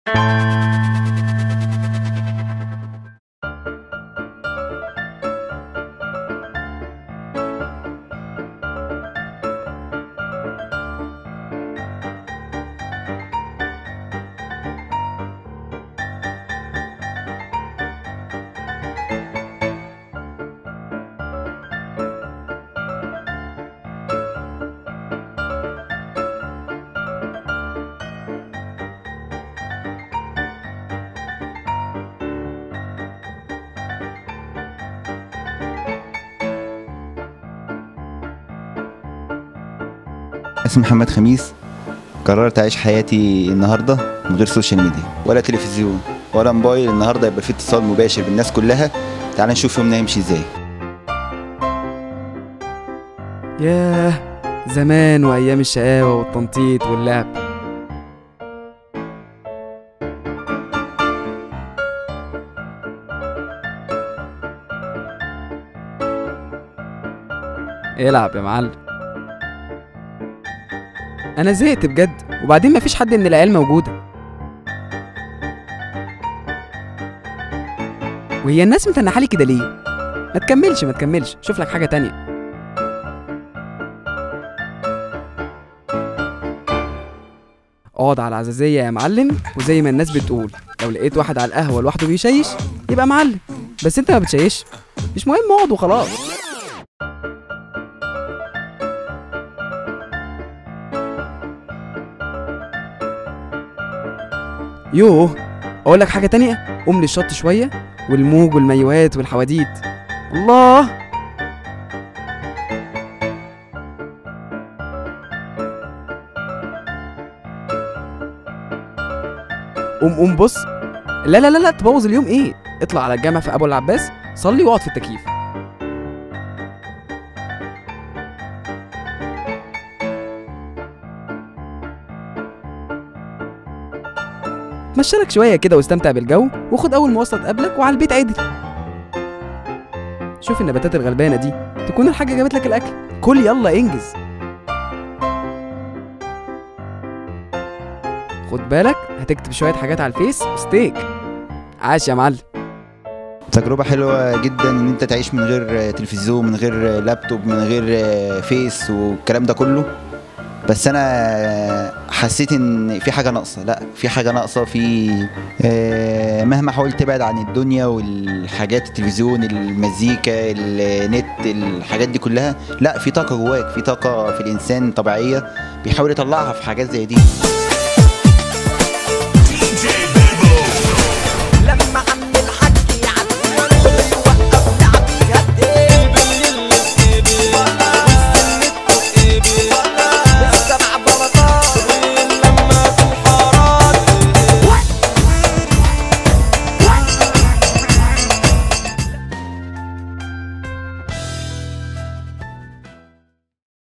اسمي محمد خميس قررت اعيش حياتي النهارده من غير سوشيال ميديا ولا تلفزيون ولا موبايل النهارده يبقى في اتصال مباشر بالناس كلها تعال نشوف يومنا يمشي ازاي ياه زمان وايام الشقاوه والتنطيط واللعب العب يا معلم انا زهقت بجد وبعدين مفيش حد من العيال موجوده وهي الناس متنحه لي كده ليه ما تكملش ما تكملش شوف لك حاجه تانية اقعد على العزازية يا معلم وزي ما الناس بتقول لو لقيت واحد على القهوة لوحده بيشيش يبقى معلم بس انت ما بتشيش مش مهم اقعد وخلاص يوه اقول لك حاجة تانية قوم للشط شوية والموج والمايوهات والحواديت الله قوم قوم بص لا لا لا لا تبوظ اليوم ايه اطلع على الجامع في ابو العباس صلي واقعد في التكييف مشالك شويه كده واستمتع بالجو وخد اول مواصله تقابلك وعلى البيت عدل شوف النباتات الغلبانه دي تكون الحاجه جابت لك الاكل كل يلا انجز خد بالك هتكتب شويه حاجات على الفيس ستيك عاش يا معلم تجربة حلوة جدا ان انت تعيش من غير تلفزيون من غير لابتوب من غير فيس والكلام ده كله بس انا حسيت ان في حاجة ناقصة لا في حاجة ناقصة في آه، مهما حاولت تبعد عن الدنيا والحاجات التلفزيون المزيكا النت الحاجات دي كلها لا في طاقة جواك في طاقة في الانسان طبيعية بيحاول يطلعها في حاجات زي دي